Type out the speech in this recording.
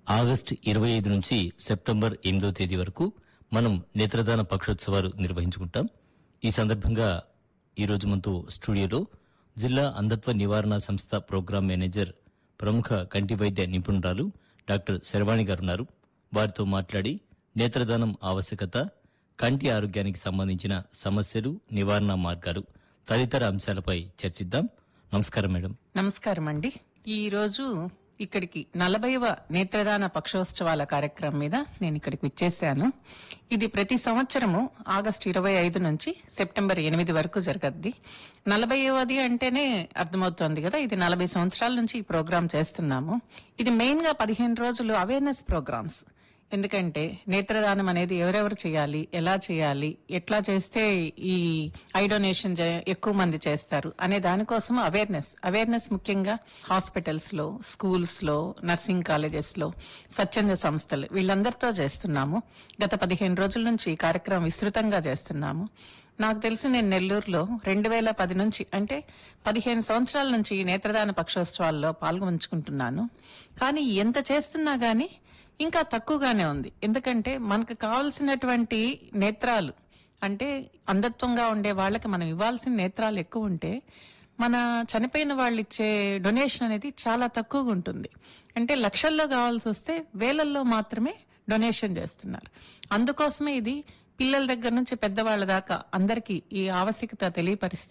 August ఇరవై ఐదు నుంచి సెప్టెంబర్ ఎనిమిదో తేదీ వరకు మనం నేత్రదాన పక్షోత్సవాలు నిర్వహించుకుంటాం ఈ సందర్భంగా ఈ రోజు మనతో స్టూడియోలో జిల్లా అంధత్వ నివారణ సంస్థ ప్రోగ్రాం మేనేజర్ ప్రముఖ కంటి వైద్య నిపుణురాలు డాక్టర్ శర్వాణి గారు ఉన్నారు వారితో మాట్లాడి నేత్రదానం ఆవశ్యకత కంటి ఆరోగ్యానికి సంబంధించిన సమస్యలు నివారణ మార్గాలు తదితర అంశాలపై చర్చిద్దాం నమస్కారం మేడం నమస్కారం అండి ఈ రోజు ఇక్కడికి నలభైవ నేత్రదాన పక్షోత్సవాల కార్యక్రమం మీద నేను ఇక్కడికి విచ్చేసాను ఇది ప్రతి సంవత్సరము ఆగస్టు ఇరవై ఐదు నుంచి సెప్టెంబర్ ఎనిమిది వరకు జరగద్ది నలభైవది అంటేనే అర్థమవుతోంది కదా ఇది నలభై సంవత్సరాల నుంచి ఈ ప్రోగ్రాం చేస్తున్నాము ఇది మెయిన్ గా పదిహేను రోజులు అవేర్నెస్ ప్రోగ్రామ్స్ ఎందుకంటే నేత్రదానం అనేది ఎవరెవరు చేయాలి ఎలా చేయాలి ఎట్లా చేస్తే ఈ ఐ డొనేషన్ జ- ఎక్కువ మంది చేస్తారు అనే దానికోసం అవేర్నెస్ అవేర్నెస్ ముఖ్యంగా హాస్పిటల్స్ లో స్కూల్స్ లో నర్సింగ్ కాలేజెస్ లో స్వచ్ఛంద సంస్థలు వీళ్ళందరితో చేస్తున్నాము గత పదిహేను రోజుల నుంచి ఈ కార్యక్రమం విస్తృతంగా చేస్తున్నాము నాకు తెలిసి నేను నెల్లూరులో రెండు వేల పది నుంచి అంటే పదిహేను సంవత్సరాల నుంచి ఈ నేత్రదాన పక్షోత్సవాల్లో పాల్గొంచుకుంటున్నాను కానీ ఎంత చేస్తున్నా గానీ ఇంకా తక్కువగానే ఉంది ఎందుకంటే మనకు కావలసినటువంటి నేత్రాలు అంటే అంధత్వంగా ఉండే వాళ్ళకి మనం ఇవ్వాల్సిన నేత్రాలు ఎక్కువ ఉంటే మన చనిపోయిన వాళ్ళు ఇచ్చే డొనేషన్ అనేది చాలా తక్కువగా ఉంటుంది అంటే లక్షల్లో కావాల్సి వస్తే వేలల్లో మాత్రమే డొనేషన్ చేస్తున్నారు అందుకోసమే ఇది పిల్లల దగ్గర నుంచి పెద్దవాళ్ళ దాకా అందరికీ ఈ ఆవశ్యకత తెలియపరిస్తే